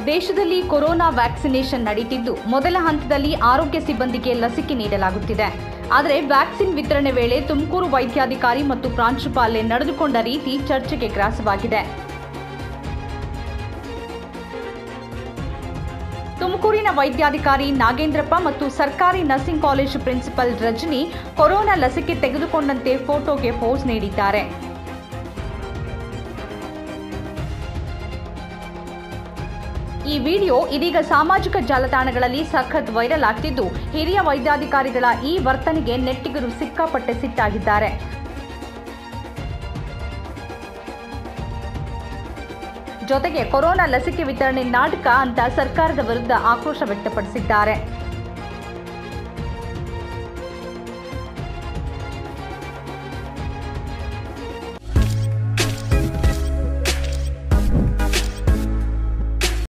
ದೇಶದಲ್ಲಿ corona vaccination ನಡೀತಿದ್ದು ಮೊದಲ ಹಂತದಲ್ಲಿ ಆರೋಗ್ಯ ಸಿಬ್ಬಂದಿಗೆ ಲಸಿಕೆ ನೀಡಲಾಗುತ್ತಿದೆ ಆದರೆ ವ್ಯಾಕ್ಸಿನ್ ವಿತರಣೆ ವೇಳೆ ತುಮಕೂರು ವೈದ್ಯಾಧಿಕಾರಿ ಮತ್ತು ಪ್ರಾಂಶುಪಾಲೆ ನಡೆದುಕೊಂಡ ರೀತಿ ಚರ್ಚೆಗೆ ಗ್ರಾಸವಾಗಿದೆ ತುಮಕೂರಿನ ವೈದ್ಯಾಧಿಕಾರಿ ನಾಗೇಂದ್ರಪ್ಪ ಮತ್ತು ಸರ್ಕಾರಿ nursing college principal Rajani corona ಲಸಿಕೆ ತೆಗೆದುಕೊಂಡಂತೆ ಫೋಟೋಗೆ ಪೋಸ್ ನೀಡಿದ್ದಾರೆ ಈ ವಿಡಿಯೋ ಇದೀಗ ಸಾಮಾಜಿಕ ಜಾಲತಾಣಗಳಲ್ಲಿ ಸಖತ್ ವೈರಲ್ ಆಗ್ತಿದ್ದು ಹಿರಿಯ ವೈದ್ಯಾಧಿಕಾರಿಗಳ ಈ ವರ್ತನೆಗೆ ನೆಟ್ಟಿಗರು ಸಿಕ್ಕಾಪಟ್ಟೆ ಸಿಟ್ಟಾಗಿದ್ದಾರೆ ಜೊತೆಗೆ ಕೊರೋನಾ ಲಸಿಕೆ ವಿತರಣೆ ನಾಟಕ ಅಂತ ಸರ್ಕಾರದ ವಿರುದ್ಧ ಆಕ್ರೋಶ ವ್ಯಕ್ತಪಡಿಸಿದ್ದಾರೆ